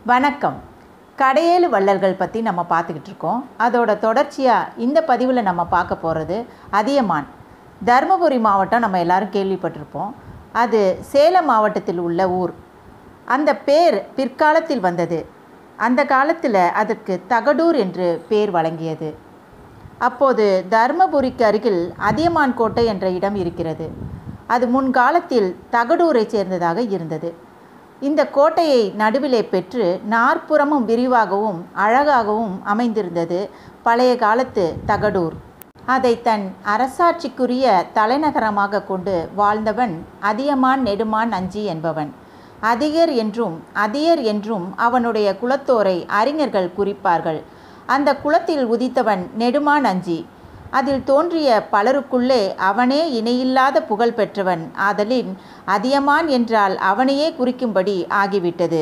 வணக்கம் கடையேழு வள்ளல்கள் பற்றி நம்ம பார்த்துக்கிட்டு இருக்கோம் அதோட தொடர்ச்சியாக இந்த பதிவில் நம்ம பார்க்க போகிறது அதியமான் தருமபுரி மாவட்டம் நம்ம எல்லாரும் கேள்விப்பட்டிருப்போம் அது சேலம் மாவட்டத்தில் உள்ள ஊர் அந்த பேர் பிற்காலத்தில் வந்தது அந்த காலத்தில் அதற்கு தகடூர் என்று பேர் வழங்கியது அப்போது தர்மபுரிக்கு அருகில் அதியமான் கோட்டை என்ற இடம் இருக்கிறது அது முன்காலத்தில் தகடூரை சேர்ந்ததாக இருந்தது இந்த கோட்டையை நடுவிலே பெற்று நாற்புறமும் விரிவாகவும் அழகாகவும் அமைந்திருந்தது பழைய காலத்து தகடூர் அதை தன் அரசாட்சிக்குரிய தலைநகரமாக கொண்டு வாழ்ந்தவன் அதியமான் நெடுமான் அஞ்சி என்பவன் அதிகர் என்றும் அதியர் என்றும் அவனுடைய குலத்தோரை அறிஞர்கள் குறிப்பார்கள் அந்த குலத்தில் உதித்தவன் நெடுமான் அஞ்சி அதில் தோன்றிய பலருக்குள்ளே அவனே இணையில்லாத புகழ் பெற்றவன் ஆதலின் அதியமான் என்றால் அவனையே குறிக்கும்படி ஆகிவிட்டது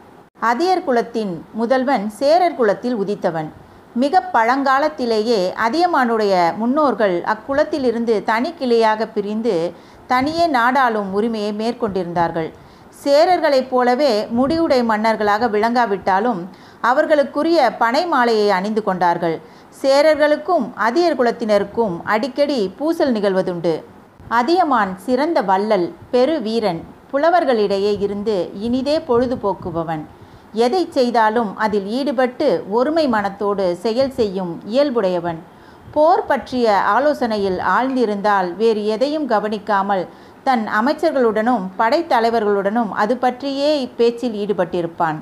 அதியர் குலத்தின் முதல்வன் சேரர் குலத்தில் உதித்தவன் மிக பழங்காலத்திலேயே அதியமானுடைய முன்னோர்கள் அக்குலத்திலிருந்து தனி கிளையாக பிரிந்து தனியே நாடாளும் உரிமையை மேற்கொண்டிருந்தார்கள் சேரர்களைப் போலவே முடிவுடை மன்னர்களாக விளங்காவிட்டாலும் அவர்களுக்குரிய பனை மாலையை அணிந்து கொண்டார்கள் சேரர்களுக்கும் அதியர் குலத்தினருக்கும் அடிக்கடி பூசல் நிகழ்வதுண்டு அதியமான் சிறந்த வள்ளல் பெரு வீரன் புலவர்களிடையே இருந்து இனிதே பொழுதுபோக்குபவன் எதை செய்தாலும் அதில் ஈடுபட்டு ஒருமை மனத்தோடு செயல் செய்யும் இயல்புடையவன் போர் பற்றிய ஆலோசனையில் ஆழ்ந்திருந்தால் வேறு எதையும் கவனிக்காமல் தன் அமைச்சர்களுடனும் படைத்தலைவர்களுடனும் அது பற்றியே இப்பேச்சில் ஈடுபட்டிருப்பான்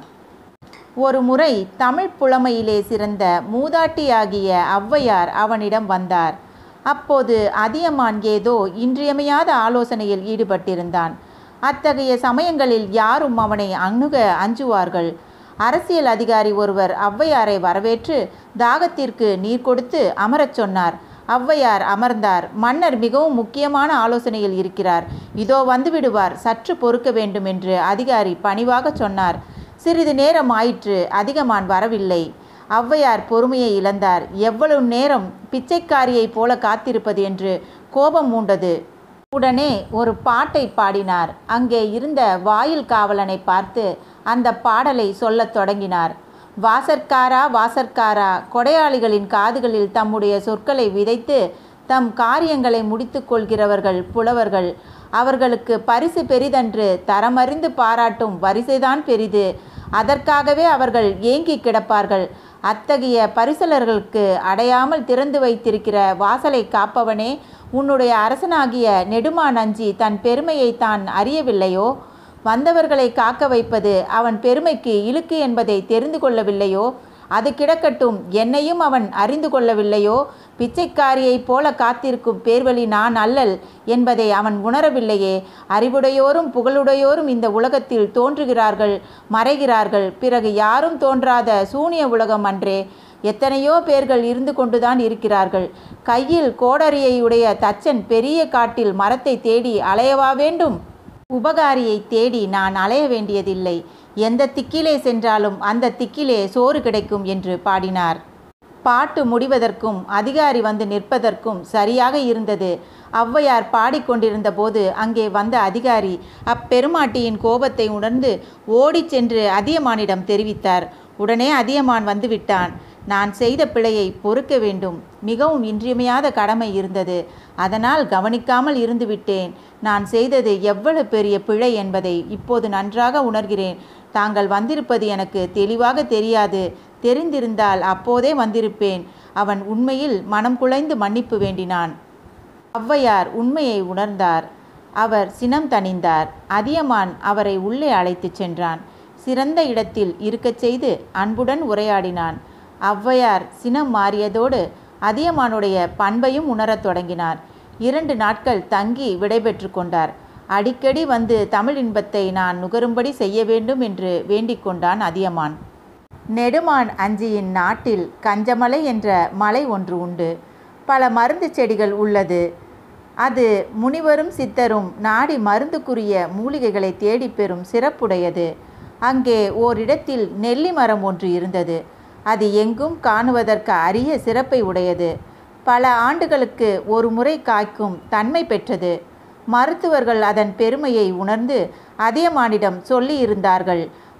ஒரு முறை தமிழ் புலமையிலே சிறந்த மூதாட்டியாகிய ஔவையார் அவனிடம் வந்தார் அப்போது அதியமான் ஏதோ இன்றியமையாத ஆலோசனையில் ஈடுபட்டிருந்தான் அத்தகைய சமயங்களில் யாரும் அவனை அணுக அஞ்சுவார்கள் அரசியல் அதிகாரி ஒருவர் ஔவையாரை வரவேற்று தாகத்திற்கு நீர் கொடுத்து அமரச் சொன்னார் ஔவையார் அமர்ந்தார் மன்னர் மிகவும் முக்கியமான ஆலோசனையில் இருக்கிறார் இதோ வந்துவிடுவார் சற்று பொறுக்க வேண்டும் என்று அதிகாரி பணிவாக சொன்னார் சிறிது நேரம் ஆயிற்று அதிகமான் வரவில்லை ஔவையார் பொறுமையை இழந்தார் எவ்வளவு நேரம் பிச்சைக்காரியைப் போல காத்திருப்பது என்று கோபம் மூண்டது உடனே ஒரு பாட்டை பாடினார் அங்கே இருந்த வாயில் காவலனை பார்த்து அந்த பாடலை சொல்லத் தொடங்கினார் வாசற்காரா வாசற்காரா கொடையாளிகளின் காதுகளில் தம்முடைய சொற்களை விதைத்து தம் காரியங்களை முடித்து கொள்கிறவர்கள் புலவர்கள் அவர்களுக்கு பரிசு பெரிதன்று தரமறிந்து பாராட்டும் வரிசைதான் பெரிது அதற்காகவே அவர்கள் ஏங்கி கிடப்பார்கள் அத்தகைய பரிசலர்களுக்கு அடையாமல் திறந்து வைத்திருக்கிற வாசலை காப்பவனே உன்னுடைய அரசனாகிய நெடுமான் அஞ்சி தன் பெருமையை தான் அறியவில்லையோ வந்தவர்களை காக்க வைப்பது அவன் பெருமைக்கு இழுக்கு என்பதை தெரிந்து கொள்ளவில்லையோ அது கிடக்கட்டும் என்னையும் அவன் அறிந்து கொள்ளவில்லையோ பிச்சைக்காரியைப் போல காத்திருக்கும் பேர்வழி நான் அல்லல் என்பதை அவன் உணரவில்லையே அறிவுடையோரும் புகழுடையோரும் இந்த உலகத்தில் தோன்றுகிறார்கள் மறைகிறார்கள் பிறகு யாரும் தோன்றாத சூனிய உலகம் அன்றே எத்தனையோ பேர்கள் இருந்து கொண்டுதான் இருக்கிறார்கள் கையில் கோடரியுடைய தச்சன் பெரிய காட்டில் மரத்தை தேடி அலையவா வேண்டும் உபகாரியை தேடி நான் அலைய வேண்டியதில்லை எந்த திக்கிலே சென்றாலும் அந்த திக்கிலே சோறு கிடைக்கும் என்று பாடினார் பாட்டு முடிவதற்கும் அதிகாரி வந்து நிற்பதற்கும் சரியாக இருந்தது ஔவையார் பாடிக்கொண்டிருந்த போது அங்கே வந்த அதிகாரி அப்பெருமாட்டியின் கோபத்தை உணர்ந்து ஓடிச் சென்று அதியமானிடம் தெரிவித்தார் உடனே அதியமான் வந்துவிட்டான் நான் செய்த பிழையை பொறுக்க வேண்டும் மிகவும் இன்றியமையாத கடமை இருந்தது அதனால் கவனிக்காமல் இருந்துவிட்டேன் நான் செய்தது எவ்வளவு பெரிய பிழை என்பதை இப்போது நன்றாக உணர்கிறேன் தாங்கள் வந்திருப்பது எனக்கு தெளிவாக தெரியாது தெரிந்திருந்தால் அப்போதே வந்திருப்பேன் அவன் உண்மையில் மனம் குலைந்து மன்னிப்பு வேண்டினான் ஔவையார் உண்மையை உணர்ந்தார் அவர் சினம் தணிந்தார் அதியமான் அவரை உள்ளே அழைத்துச் சென்றான் சிறந்த இடத்தில் இருக்கச் செய்து அன்புடன் உரையாடினான் ஔவையார் சினம் மாறியதோடு அதியமானுடைய பண்பையும் உணரத் தொடங்கினார் இரண்டு நாட்கள் தங்கி விடைபெற்று கொண்டார் அடிக்கடி வந்து தமிழ் இன்பத்தை நான் நுகரும்படி செய்ய வேண்டும் என்று வேண்டிக் கொண்டான் அதியமான் நெடுமான் அஞ்சியின் நாட்டில் கஞ்சமலை என்ற மலை ஒன்று உண்டு பல மருந்து செடிகள் உள்ளது அது முனிவரும் சித்தரும் நாடி மருந்துக்குரிய மூலிகைகளை தேடிப் பெறும் சிறப்புடையது அங்கே ஓரிடத்தில் நெல்லி மரம் ஒன்று இருந்தது அது எங்கும் காணுவதற்கு அரிய சிறப்பை உடையது பல ஆண்டுகளுக்கு ஒரு முறை காய்க்கும் தன்மை பெற்றது மருத்துவர்கள் அதன் பெருமையை உணர்ந்து அதியமானிடம் சொல்லியிருந்தார்கள்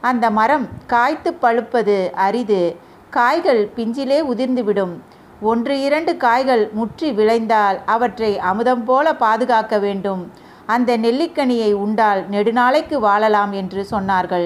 அந்த மரம் காய்த்து பழுப்பது அரிது காய்கள் பிஞ்சிலே உதிர்ந்துவிடும் ஒன்று இரண்டு காய்கள் முற்றி விளைந்தால் அவற்றை அமுதம் போல பாதுகாக்க வேண்டும் அந்த நெல்லிக்கனியை உண்டால் நெடுநாளைக்கு வாழலாம் என்று சொன்னார்கள்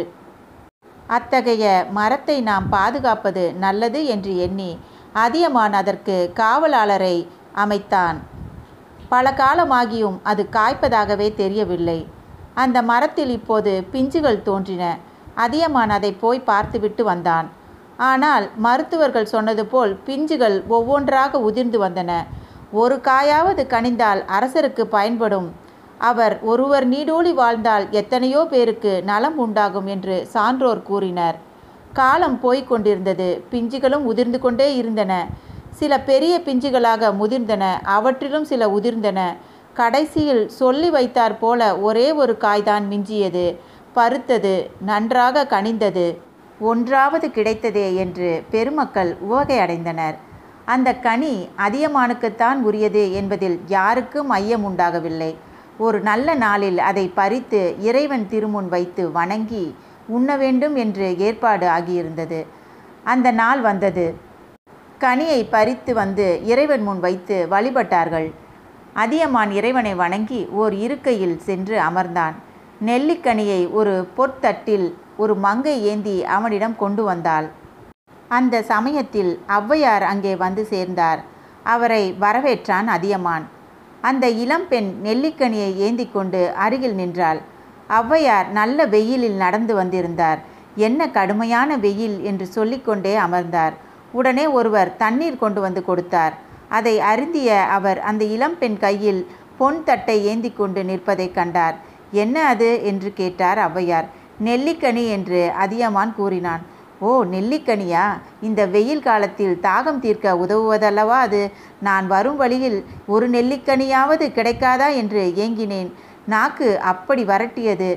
அத்தகைய மரத்தை நாம் பாதுகாப்பது நல்லது என்று எண்ணி அதியமான் அதற்கு காவலாளரை அமைத்தான் பல காலமாகியும் அது காய்ப்பதாகவே தெரியவில்லை அந்த மரத்தில் இப்போது பிஞ்சுகள் தோன்றின அதியமான் அதை போய் பார்த்துவிட்டு வந்தான் ஆனால் மருத்துவர்கள் சொன்னது போல் பிஞ்சுகள் ஒவ்வொன்றாக உதிர்ந்து வந்தன ஒரு காயாவது கனிந்தால் அரசருக்கு பயன்படும் அவர் ஒருவர் நீடூழி வாழ்ந்தால் எத்தனையோ பேருக்கு நலம் உண்டாகும் என்று சான்றோர் கூறினர் காலம் போய்க் கொண்டிருந்தது பிஞ்சுகளும் உதிர்ந்து கொண்டே இருந்தன சில பெரிய பிஞ்சுகளாக முதிர்ந்தன அவற்றிலும் சில உதிர்ந்தன கடைசியில் சொல்லி வைத்தாற் போல ஒரே ஒரு காய்தான் மிஞ்சியது பருத்தது நன்றாக கனிந்தது ஒன்றாவது கிடைத்ததே என்று பெருமக்கள் உவகை அடைந்தனர் அந்த கனி அதியமானுக்குத்தான் உரியது என்பதில் யாருக்கும் ஐயம் உண்டாகவில்லை ஒரு நல்ல நாளில் அதை பறித்து இறைவன் திருமுன் வைத்து வணங்கி உண்ண வேண்டும் என்று ஏற்பாடு ஆகியிருந்தது அந்த நாள் வந்தது கனியை பறித்து வந்து இறைவன் முன் வைத்து வழிபட்டார்கள் அதியமான் இறைவனை வணங்கி ஓர் இருக்கையில் சென்று அமர்ந்தான் நெல்லிக்கனியை ஒரு பொற்தட்டில் ஒரு மங்கை ஏந்தி அவனிடம் கொண்டு வந்தாள் அந்த சமயத்தில் ஔவையார் அங்கே வந்து சேர்ந்தார் அவரை வரவேற்றான் அதியமான் அந்த இளம்பெண் நெல்லிக்கனியை ஏந்தி கொண்டு அருகில் நின்றாள் ஔவையார் நல்ல வெயிலில் நடந்து வந்திருந்தார் என்ன கடுமையான வெயில் என்று சொல்லிக்கொண்டே அமர்ந்தார் உடனே ஒருவர் தண்ணீர் கொண்டு வந்து கொடுத்தார் அதை அருந்திய அவர் அந்த இளம்பெண் கையில் பொன் தட்டை ஏந்தி கொண்டு நிற்பதை கண்டார் என்ன அது என்று கேட்டார் ஔவையார் நெல்லிக்கனி என்று அதியமான் கூறினான் ஓ நெல்லிக்கனியா இந்த வெயில் காலத்தில் தாகம் தீர்க்க உதவுவதல்லவா அது நான் வரும் வழியில் ஒரு நெல்லிக்கனியாவது கிடைக்காதா என்று ஏங்கினேன் நாக்கு அப்படி வரட்டியது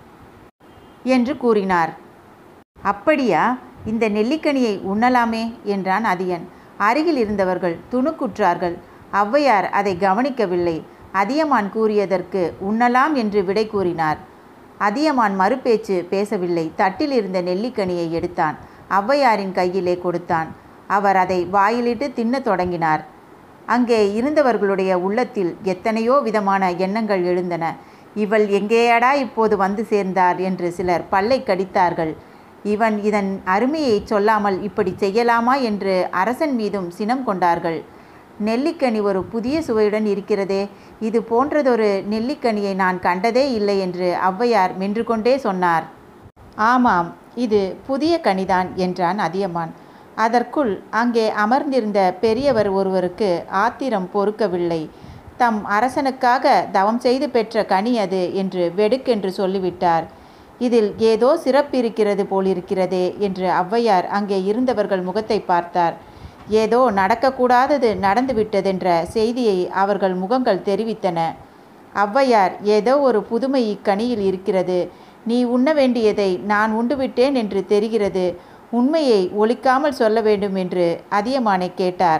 என்று கூறினார் அப்படியா இந்த நெல்லிக்கனியை உண்ணலாமே என்றான் அதியன் அருகில் இருந்தவர்கள் துணுக்குற்றார்கள் ஔவையார் அதை கவனிக்கவில்லை அதியமான் கூறியதற்கு உண்ணலாம் என்று விடை கூறினார் அதியமான் மறுபேச்சு பேசவில்லை தட்டில் இருந்த நெல்லிக்கனியை எடுத்தான் ஔவையாரின் கையிலே கொடுத்தான் அவர் அதை வாயிலிட்டு தின்னத் தொடங்கினார் அங்கே இருந்தவர்களுடைய உள்ளத்தில் எத்தனையோ விதமான எண்ணங்கள் எழுந்தன இவள் எங்கேயடா இப்போது வந்து சேர்ந்தார் என்று சிலர் பல்லை கடித்தார்கள் இவன் இதன் அருமையை சொல்லாமல் இப்படி செய்யலாமா என்று அரசன் மீதும் சினம் கொண்டார்கள் நெல்லிக்கனி ஒரு புதிய சுவையுடன் இருக்கிறதே இது போன்றதொரு நெல்லிக்கனியை நான் கண்டதே இல்லை என்று ஔவையார் மென்று கொண்டே சொன்னார் ஆமாம் இது புதிய கனிதான் என்றான் அதியமான் அதற்குள் அங்கே அமர்ந்திருந்த பெரியவர் ஒருவருக்கு ஆத்திரம் பொறுக்கவில்லை தம் அரசனுக்காக தவம் செய்து பெற்ற கனி அது என்று வெடுக்கென்று சொல்லிவிட்டார் இதில் ஏதோ சிறப்பிருக்கிறது போலிருக்கிறதே என்று ஔவையார் அங்கே இருந்தவர்கள் முகத்தை பார்த்தார் ஏதோ நடக்கக்கூடாதது நடந்துவிட்டதென்ற செய்தியை அவர்கள் முகங்கள் தெரிவித்தன ஔவையார் ஏதோ ஒரு புதுமை இக்கனியில் இருக்கிறது நீ உண்ண வேண்டியதை நான் உண்டுவிட்டேன் என்று தெரிகிறது உண்மையை ஒழிக்காமல் சொல்ல வேண்டும் என்று அதியமானை கேட்டார்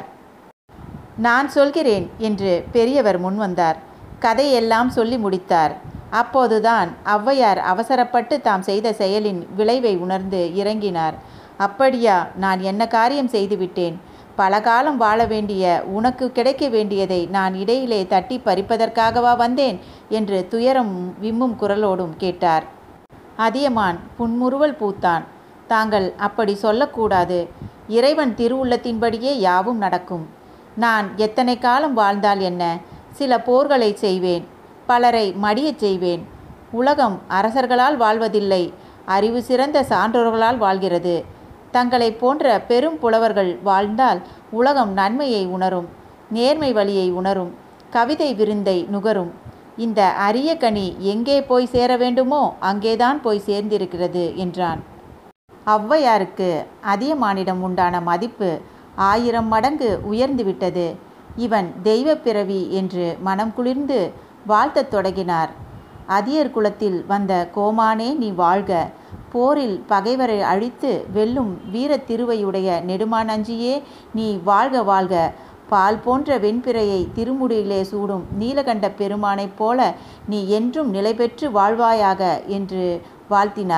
நான் சொல்கிறேன் என்று பெரியவர் முன்வந்தார் கதையெல்லாம் சொல்லி முடித்தார் அப்போதுதான் ஔவையார் அவசரப்பட்டு தாம் செய்த செயலின் விளைவை உணர்ந்து இறங்கினார் அப்படியா நான் என்ன காரியம் செய்துவிட்டேன் பல காலம் வாழ வேண்டிய உனக்கு கிடைக்க வேண்டியதை நான் இடையிலே தட்டி பறிப்பதற்காகவா வந்தேன் என்று துயரம் விம்மும் குரலோடும் கேட்டார் அதியமான் புன்முறுவல் பூத்தான் தாங்கள் அப்படி சொல்லக்கூடாது இறைவன் திருவுள்ளத்தின்படியே யாவும் நடக்கும் நான் எத்தனை காலம் வாழ்ந்தால் என்ன சில போர்களை செய்வேன் பலரை மடியச் செய்வேன் உலகம் அரசர்களால் வாழ்வதில்லை அறிவு சிறந்த சான்றோர்களால் வாழ்கிறது தங்களை போன்ற பெரும் புலவர்கள் வாழ்ந்தால் உலகம் நன்மையை உணரும் நேர்மை வழியை உணரும் கவிதை விருந்தை நுகரும் இந்த அரிய கனி எங்கே போய் சேர வேண்டுமோ அங்கேதான் போய் சேர்ந்திருக்கிறது என்றான் ஔவையாருக்கு அதியமானிடம் உண்டான மதிப்பு ஆயிரம் மடங்கு உயர்ந்துவிட்டது இவன் தெய்வப் பிறவி என்று மனம் குளிர்ந்து வாழ்த்தத் தொடங்கினார் அதியர் குலத்தில் வந்த கோமானே நீ வாழ்க போரில் பகைவரை அழித்து வெல்லும் வீரத் திருவையுடைய நெடுமானஞ்சியே நீ வாழ்க வாழ்க பால் போன்ற வெண்பிறையை திருமுடியிலே சூடும் நீலகண்ட பெருமானைப் போல நீ என்றும் நிலை பெற்று வாழ்வாயாக என்று வாழ்த்தினார்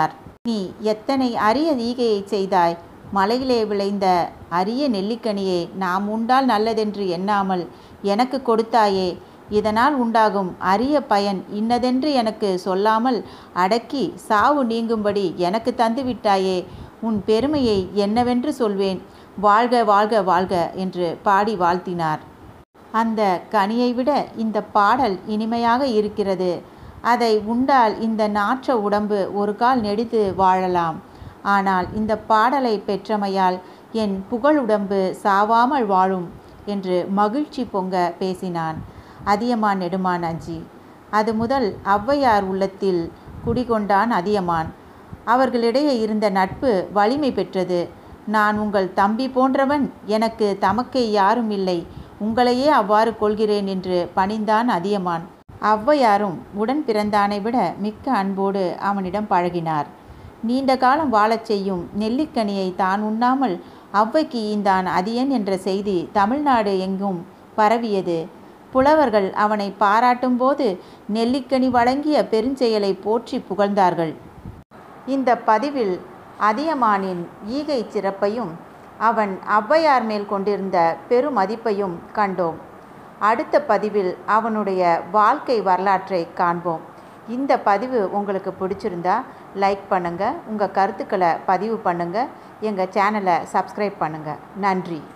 நீ எத்தனை அரிய ஈகையை செய்தாய் மலையிலே விளைந்த அரிய நெல்லிக்கனியை நாம் உண்டால் நல்லதென்று எண்ணாமல் எனக்கு கொடுத்தாயே இதனால் உண்டாகும் அரிய பயன் இன்னதென்று எனக்கு சொல்லாமல் அடக்கி சாவு நீங்கும்படி எனக்கு தந்துவிட்டாயே உன் பெருமையை என்னவென்று சொல்வேன் வாழ்க வாழ்க வாழ்க என்று பாடி வாழ்த்தினார் அந்த கனியை விட இந்த பாடல் இனிமையாக இருக்கிறது அதை உண்டால் இந்த நாற்ற உடம்பு ஒரு கால் நெடித்து வாழலாம் ஆனால் இந்த பாடலை பெற்றமையால் என் புகழுடம்பு சாவாமல் வாழும் என்று மகிழ்ச்சி பொங்க பேசினான் அதியமான் நெடுமான் அஞ்சி அது முதல் ஔவையார் உள்ளத்தில் குடிகொண்டான் அதியமான் அவர்களிடையே இருந்த நட்பு வலிமை பெற்றது நான் உங்கள் தம்பி போன்றவன் எனக்கு தமக்கே யாரும் இல்லை உங்களையே அவ்வாறு கொள்கிறேன் என்று பணிந்தான் அதியமான் ஔவையாரும் உடன் பிறந்தானை விட மிக்க அன்போடு அவனிடம் பழகினார் நீண்ட காலம் வாழச் செய்யும் நெல்லிக்கனியை தான் உண்ணாமல் ஔவைக்கு ஈந்தான் அதியன் என்ற செய்தி தமிழ்நாடு எங்கும் பரவியது புலவர்கள் அவனை பாராட்டும் போது நெல்லிக்கனி வழங்கிய பெருஞ்செயலை போற்றி புகழ்ந்தார்கள் இந்த பதிவில் அதியமானின் ஈகை சிறப்பையும் அவன் ஔவையார் மேல் கொண்டிருந்த பெருமதிப்பையும் கண்டோம் அடுத்த பதிவில் அவனுடைய வாழ்க்கை வரலாற்றை காண்போம் இந்த பதிவு உங்களுக்கு பிடிச்சிருந்தா லைக் பண்ணுங்கள் உங்கள் கருத்துக்களை பதிவு பண்ணுங்கள் எங்கள் சேனலை சப்ஸ்கிரைப் பண்ணுங்கள் நன்றி